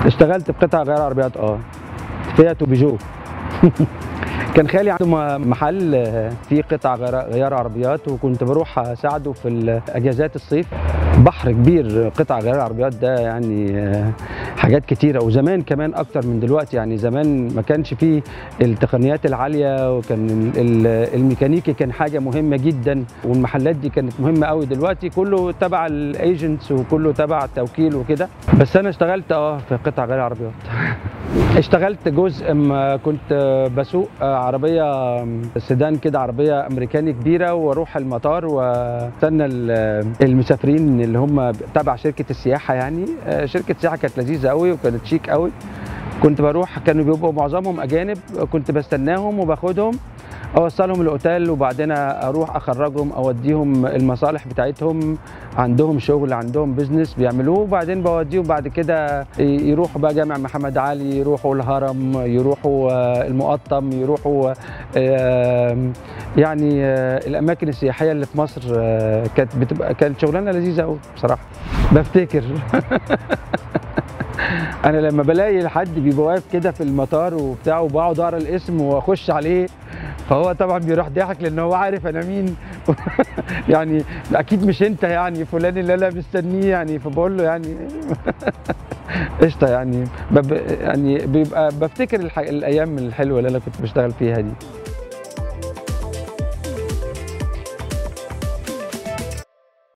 اشتغلت في قطع غيار عربيات اه فيات وبيجو كان خالي عنده م- محل آه، فيه قطع غيار- غيار عربيات وكنت بروح اساعده في ال- اجازات الصيف بحر كبير قطع غيار العربيات ده يعني آه، حاجات كتيرة وزمان كمان أكتر من دلوقتي يعني زمان ما كانش فيه التقنيات العالية وكان ال- ال- الميكانيكي كان حاجة مهمة جدا والمحلات دي كانت مهمة قوي دلوقتي كله تبع الايجنتس وكله تبع التوكيل وكده بس أنا اشتغلت اه في قطع غيار العربيات اشتغلت جزء ما كنت بسوق عربية سيدان كده عربية أمريكاني كبيرة وأروح المطار واستنى ال- المسافرين اللي هم تبع شركة السياحة يعني آه، شركة السياحة كانت لذيذة قوي وكانت شيك قوي كنت بروح كانوا بيبقوا معظمهم أجانب كنت بستناهم وباخدهم اوصلهم الاوتيل وبعدين اروح اخرجهم اوديهم المصالح بتاعتهم عندهم شغل عندهم بيزنس بيعملوه وبعدين بوديهم بعد كده يروحوا بقى جامع محمد علي يروحوا الهرم يروحوا آه، المقطم يروحوا آه، يعني آه، الاماكن السياحيه اللي في مصر آه، كانت بتبقى كانت شغلانه لذيذه قوي بصراحه بفتكر انا لما بلاقي حد بيبقى واقف كده في المطار وبتاع وبقعد اقرا الاسم واخش عليه فهو طبعا بيروح ضاحك لان هو عارف انا مين يعني اكيد مش انت يعني فلان اللي انا مستنيه يعني فبقول له يعني قشطه يعني بب يعني بيبقى بفتكر الح... الايام الحلوه اللي انا كنت بشتغل فيها دي